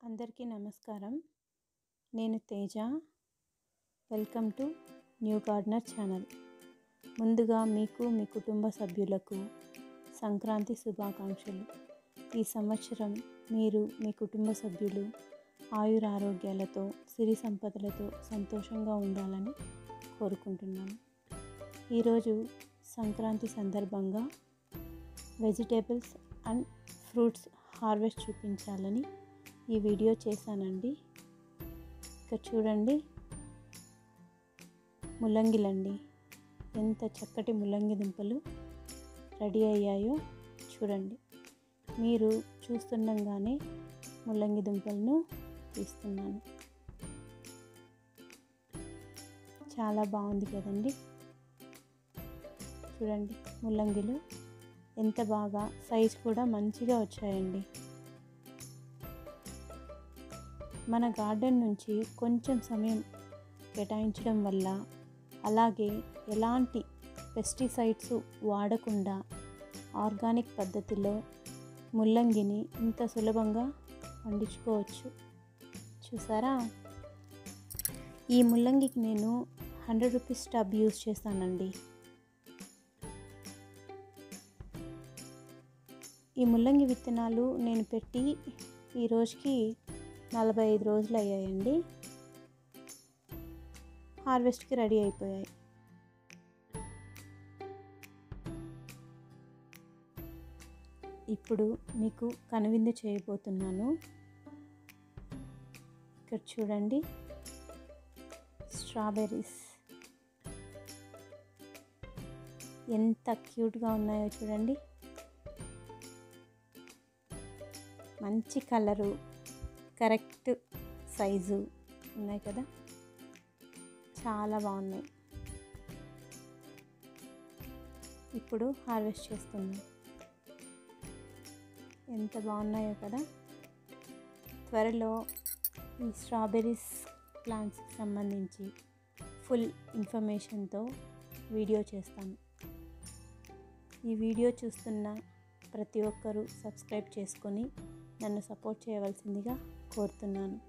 అందరికీ నమస్కారం నేను Teja welcome to new gardener channel ముందుగా మీకు మీ కుటుంబ సభ్యులకు సంక్రాంతి శుభాకాంక్షలు ఈ సంవత్సరం మీరు మీ కుటుంబ సభ్యులు ఆయుర ఆరోగ్యాలతో సిరి సంపదలతో సంతోషంగా ఉండాలని కోరుకుంటున్నాను ఈరోజు సంక్రాంతి సందర్భంగా వెజిటేబుల్స్ అండ్ ఫ్రూట్స్ హార్వెస్ట్ చూపించాలని ఈ వీడియో చేశానండి ఇక్కడ చూడండి ముల్లంగిలండి ఎంత చక్కటి ముల్లంగి దుంపలు రెడీ అయ్యాయో చూడండి మీరు చూస్తుండగానే ముల్లంగి దుంపలను తీస్తున్నాను చాలా బాగుంది కదండి చూడండి ముల్లంగిలు ఎంత బాగా సైజ్ కూడా మంచిగా వచ్చాయండి మన గార్డెన్ నుంచి కొంచెం సమయం కేటాయించడం వల్ల అలాగే ఎలాంటి పెస్టిసైడ్స్ వాడకుండా ఆర్గానిక్ పద్ధతిలో ముల్లంగిని ఇంత సులభంగా పండించుకోవచ్చు చూసారా ఈ ముల్లంగికి నేను హండ్రెడ్ రూపీస్ టబ్ యూజ్ చేశానండి ఈ ముల్లంగి విత్తనాలు నేను పెట్టి ఈ రోజుకి నలభై ఐదు రోజులు అయ్యాయండి హార్వెస్ట్కి రెడీ అయిపోయాయి ఇప్పుడు మీకు కనువిందు చేయబోతున్నాను ఇక్కడ చూడండి స్ట్రాబెర్రీస్ ఎంత క్యూట్గా ఉన్నాయో చూడండి మంచి కలరు కరెక్ట్ సైజు ఉన్నాయి కదా చాలా బాగున్నాయి ఇప్పుడు హార్వెస్ట్ చేసుకుందాం ఎంత బాగున్నాయో కదా త్వరలో ఈ స్ట్రాబెర్రీస్ ప్లాంట్స్కి సంబంధించి ఫుల్ ఇన్ఫర్మేషన్తో వీడియో చేస్తాను ఈ వీడియో చూస్తున్న ప్రతి ఒక్కరూ సబ్స్క్రైబ్ చేసుకొని నన్ను సపోర్ట్ చేయవలసిందిగా కోరుతున్నాను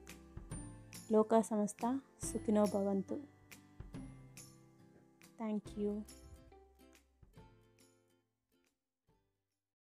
లోకా సంస్థ సుఖినో భవంతు థ్యాంక్ యూ